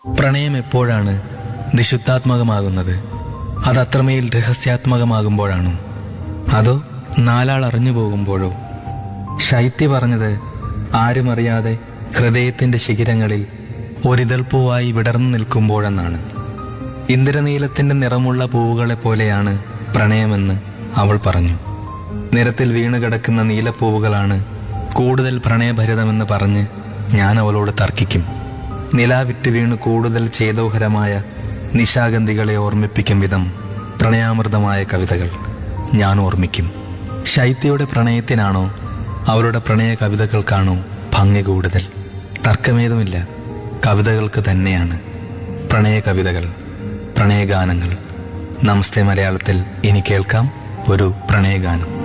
പ്രണയം എപ്പോഴാണ് നിശുദ്ധാത്മകമാകുന്നത് അത് അത്രമേൽ രഹസ്യാത്മകമാകുമ്പോഴാണോ അതോ നാലാൾ അറിഞ്ഞു പോകുമ്പോഴോ ശൈത്യ പറഞ്ഞത് ആരും അറിയാതെ ഹൃദയത്തിന്റെ ശിഖിരങ്ങളിൽ ഒരിതൾ പൂവായി വിടർന്നു നിൽക്കുമ്പോഴെന്നാണ് ഇന്ദ്രനീലത്തിന്റെ നിറമുള്ള പൂവുകളെ പോലെയാണ് പ്രണയമെന്ന് അവൾ പറഞ്ഞു നിരത്തിൽ വീണു കിടക്കുന്ന നീലപ്പൂവുകളാണ് കൂടുതൽ പ്രണയഭരിതമെന്ന് പറഞ്ഞ് ഞാൻ അവളോട് തർക്കിക്കും നിലാവിറ്റ് വീണ് കൂടുതൽ ചേതോഹരമായ നിശാഗന്ധികളെ ഓർമ്മിപ്പിക്കും വിധം പ്രണയാമൃതമായ കവിതകൾ ഞാൻ ഓർമ്മിക്കും ശൈത്യയുടെ പ്രണയത്തിനാണോ അവളുടെ പ്രണയ കവിതകൾക്കാണോ ഭംഗി കൂടുതൽ തർക്കമേതുമില്ല കവിതകൾക്ക് തന്നെയാണ് പ്രണയ കവിതകൾ പ്രണയഗാനങ്ങൾ നമസ്തേ മലയാളത്തിൽ ഇനി കേൾക്കാം ഒരു പ്രണയഗാനം